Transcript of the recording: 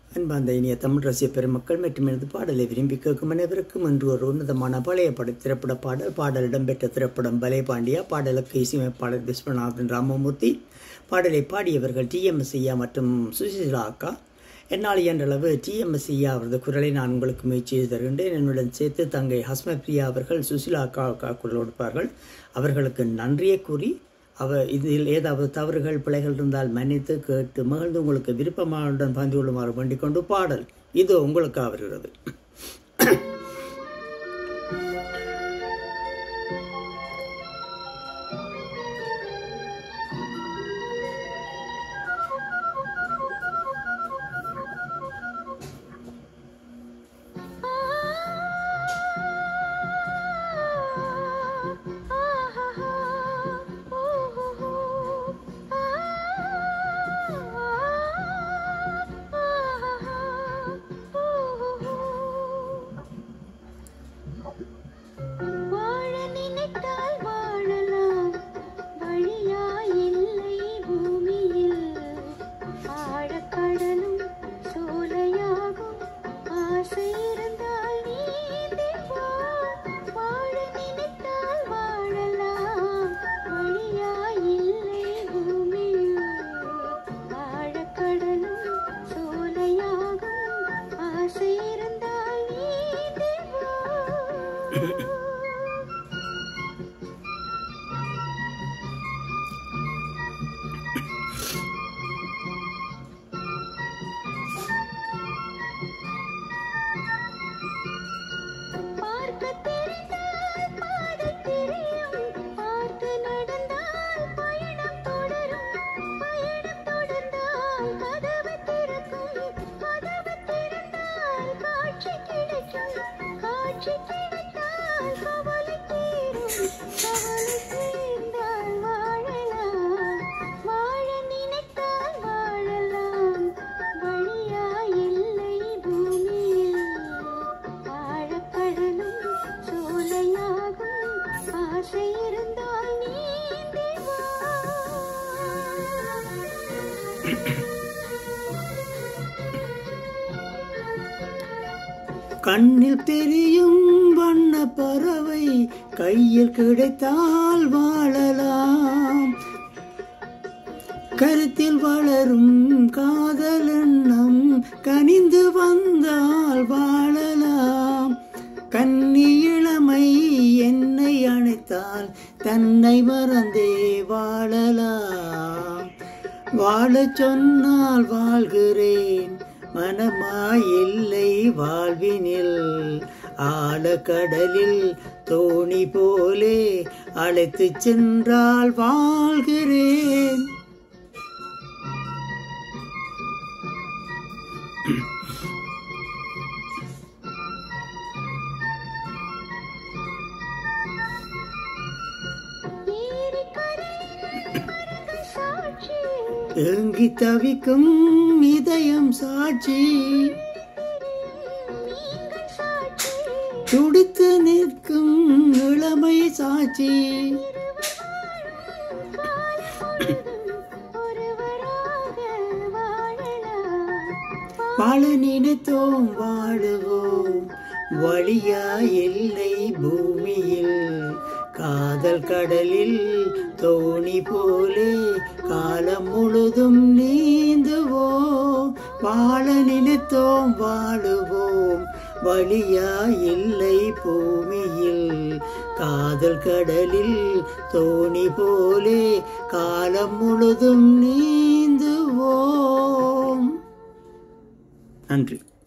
அன்பார்ந்த இனிய தமிழ் ரசிக பெருமக்கள் மற்றும் எனது பாடலை விரும்பி கேட்கும் அனைவருக்கும் இன்று ஒரு உன்னதமான பழைய பட திரைப்பட பாடல் பாடல் இடம்பெற்ற திரைப்படம் பலே பாண்டியா பாடலுக்கு இசையமைப்பாளர் விஸ்வநாதன் ராமமூர்த்தி பாடலை பாடியவர்கள் டிஎம்எஸ் ஐயா மற்றும் சுசிலா அக்கா என்னால் இயன்றளவு டிஎம்எஸ் ஐயா அவரது குரலை நான் உங்களுக்கு முயற்சி செய்து தருகின்றேன் என்னுடன் சேர்த்து தங்கை ஹஸ்ம பிரியா அவர்கள் சுசிலா அக்கா அக்கா குரல் கொடுப்பார்கள் அவர்களுக்கு நன்றியை கூறி அவ இதில் ஏதாவது தவறுகள் பிழைகள் இருந்தால் மன்னித்து கேட்டு மகிழ்ந்து உங்களுக்கு விருப்பமானுடன் பகிர்ந்து கொள்ளுமாறு வேண்டிக் கொண்டு பாடல் இது உங்களுக்கு வருகிறது வாழ நினைத்தால் வாழலாம் வழியா இல்லை பூமியில் ஆழக்கடலும் சோலையாகும் ஆசை இருந்தால் நீந்தி வா வாழ நினைத்தால் வாழலாம் வழியா இல்லை பூமியில் ஆழக்கடலும் சோலையாகும் ஆசை இருந்தால் நீந்தி வா பார்க்க தெரிந்தால் பாதை தெரியும் பார்த்து நடந்தால் பயணம் தொடரும் பயணம் தொடர்ந்தால் கதவு திறக்கும் கதவு திறந்தால் காட்சி கிடைக்கும் காட்சி கிடைத்தால் கவலை தீரும் கவலை தீர்ந்தால் வாழலாம் வாழ நினைத்தால் வாழலாம் வழியா இல்லை பூமியில் ஆழக்கடலும் சோலையாகும் ஆசை இருந்தால் நீந்தி வா கண்ணில் தெரியும் வண்ண பறவை கையில் கிடைத்தால் வாழலாம் கருத்தில் வளரும் காதல் எண்ணம் கனிந்து வந்தால் வாழலாம் கன்னி இளமை என்னை அணைத்தால் தன்னை மறந்தே வாழலாம் வாழச் சொன்னால் வாழ்கிறேன் மனமாயில்லை வாழ்வினில் ஆழக்கடலில் தோணி போலே அழைத்துச் சென்றால் வாழ்கிறேன் ஏரி கரையில் மரங்கள் சாட்சி ஏங்கி தவிக்கும் இதயம் சாட்சி நீங்கள் சாட்சி துடித்து நிற்கும் இளமை சாட்சி ஒருவராக வாழலாம் வாழ நினைத்தோம் வாழுவோம் வழியா இல்லை பூமியில் காதல் கடலில் தோணி போலே காலம் முழுதும் நீந்துவோம் வாழ நினைத்தோம் வாழுவோம் வழியா இல்லை பூமியில் காதல் கடலில் தோணி போலே காலம் முழுதும் நீந்துவோம் நன்றி